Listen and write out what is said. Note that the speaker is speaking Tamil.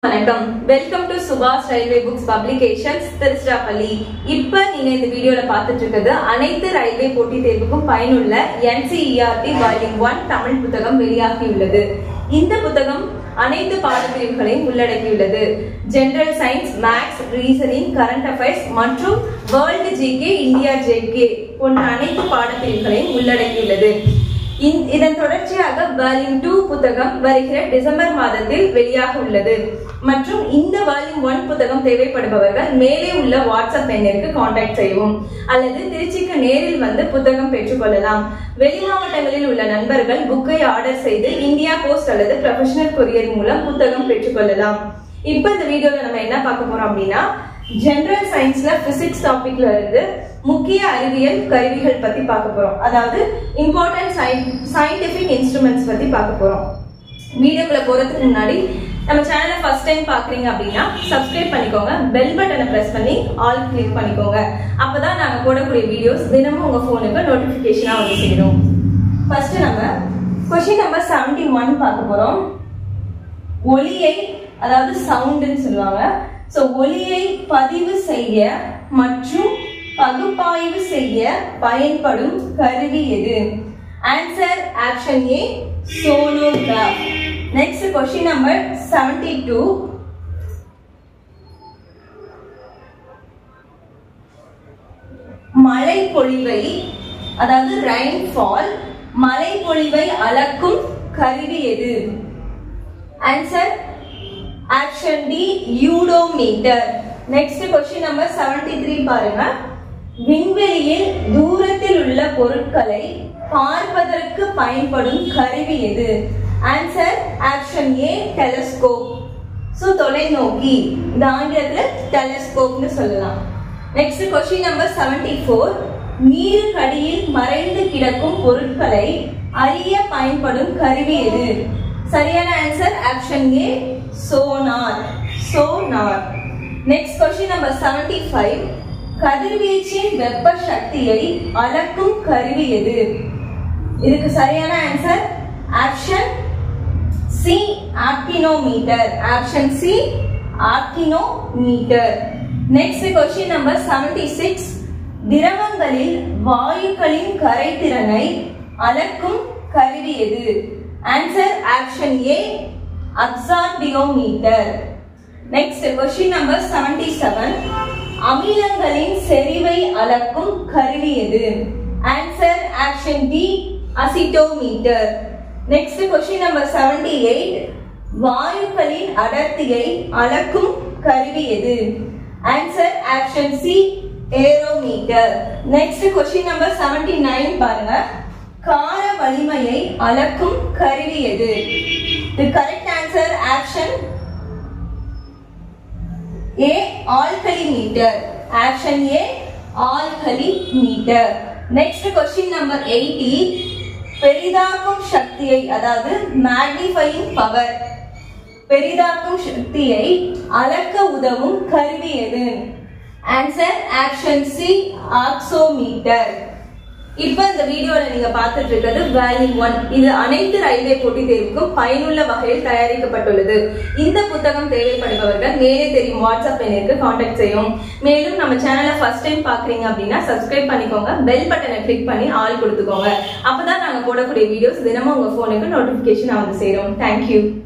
வணக்கம் வெல்கம் டு சுபாஷ் ரயில்வே புக்ஸ் பப்ளிகேஷன்ஸ் திருச்சிராப்பள்ளி இப்ப நீங்க இந்த வீடியோல பார்த்துட்டு இருக்கிறது அனைத்து ரயில்வே போட்டித் தேர்வுக்கும் பயனுள்ள என்சிஇஆர்டி வால்யூம் ஒன் தமிழ் புத்தகம் வெளியாகியுள்ளது இந்த புத்தகம் அனைத்து பாடப்பிரிவுகளையும் உள்ளடக்கியுள்ளது general science maths reasoning current affairs மற்றும் வேர்ல்டு ஜிகே இந்தியா ஜேகே போன்ற அனைத்து பாடப்பிரிவுகளையும் உள்ளடக்கியுள்ளது இந்- இதன் தொடர்ச்சியாக வால்யூம் டூ புத்தகம் வருகிற டிசம்பர் மாதத்தில் வெளியாக உள்ளது மற்றும் இந்த வால்யூம் ஒன் புத்தகம் தேவைப்படுபவர்கள் மேலே உள்ள வாட்ஸ்அப் எண்ணிற்கு காண்டாக்ட் செய்யவும் அல்லது திருச்சிக்கு நேரில் வந்து புத்தகம் பெற்றுக்கொள்ளலாம் வெளி மாவட்டங்களில் உள்ள நண்பர்கள் புக்கை ஆர்டர் செய்து இந்தியா போஸ்ட் அல்லது ப்ரொஃபஷனல் கொரியர் மூலம் புத்தகம் பெற்றுக்கொள்ளலாம் இப்ப இந்த வீடியோல நம்ம என்ன பார்க்க போறோம் அப்படின்னா ஜெனரல் சயின்ஸ்ல பிசிக்ஸ் டாபிக்ல இருந்து முக்கிய அறிவியல் கருவிகள் பத்தி பார்க்க போறோம் அதாவது இம்பார்ட்டன்ட் சயின்டிபிக் இன்ஸ்ட்ருமெண்ட்ஸ் பத்தி பார்க்க போறோம் வீடியோக்குள்ள போறதுக்கு முன்னாடி நம்ம சேனலை ஃபர்ஸ்ட் டைம் பாக்குறீங்க அப்படின்னா சப்ஸ்கிரைப் பண்ணிக்கோங்க பெல் பட்டனை பிரஸ் பண்ணி ஆல் கிளிக் பண்ணிக்கோங்க அப்பதான் நாங்க போடக்கூடிய வீடியோஸ் தினமும் உங்க போனுக்கு நோட்டிபிகேஷனா வந்து சேரும் ஃபர்ஸ்ட் நம்ம கொஸ்டின் நம்பர் செவன்டி ஒன் பார்க்க போறோம் ஒலியை அதாவது சவுண்டுன்னு சொல்லுவாங்க சோ ஒலியை பதிவு செய்ய மற்றும் பகுப்பாய்வு செய்ய பயன்படும் கருவி எது answer option A sonograph next question number seventy two மழை பொழிவை அதாவது ரெயின்ஃபால் மழை பொழிவை அளக்கும் கருவி எது answer option D udometer next question number 73 three பாருங்க விண்வெளியில் தூரத்தில் உள்ள பொருட்களை பார்ப்பதற்கு பயன்படும் கருவி எது answer option A telescope so தொலைநோக்கி இந்த ஆங்கிலத்துல டெலஸ்கோப்னு சொல்லலாம் நெக்ஸ்ட் கொஸ்டின் நம்பர் 74 ஃபோர் நீருக்கடியில் மறைந்து கிடக்கும் பொருட்களை அறிய பயன்படும் கருவி எது சரியான answer option A sonar sonar next question number 75 five கதிர்வீச்சின் வெப்ப சக்தியை அளக்கும் கருவி எது இதுக்கு சரியான answer option C actinometer option C actinometer next question number 76 six திரவங்களில் வாயுக்களின் கரைதிறனை அளக்கும் கருவி எது answer option A absorptiometer next question number 77 seven அமிலங்களின் செறிவை அளக்கும் கருவி எது answer option D acetometer next question number 78 eight வாயுக்களின் அடர்த்தியை அளக்கும் கருவி எது answer option C aerometer next question number 79 nine பாருங்க கார வலிமையை அளக்கும் கருவி எது the correct answer option A alkalimeter option A alkalimeter next question number 80 பெரிதாக்கும் சக்தியை அதாவது மேக்னிஃபையிங் பவர் பெரிதாக்கும் சக்தியை அளக்க உதவும் கருவி எது ஆன்சர் ஆப்ஷன் சி ஆக்சோமீட்டர் இப்ப இந்த வீடியோல நீங்க பார்த்துட்டு இருக்கிறது வேல்யூ ஒன் இது அனைத்து ரயில்வே போட்டித் தேர்வுக்கும் பயனுள்ள வகையில் தயாரிக்கப்பட்டுள்ளது இந்த புத்தகம் தேவைப்படுபவர்கள் மேலே தெரியும் வாட்ஸ்அப் எண்ணிற்கு காண்டாக்ட் செய்யும் மேலும் நம்ம சேனலை ஃபர்ஸ்ட் டைம் பாக்குறீங்க அப்படின்னா சப்ஸ்கிரைப் பண்ணிக்கோங்க பெல் பட்டனை கிளிக் பண்ணி ஆல் கொடுத்துக்கோங்க அப்பதான் நாங்க போடக்கூடிய வீடியோஸ் தினமும் உங்க போனுக்கு நோட்டிபிகேஷன் வந்து சேரும் தேங்க்யூ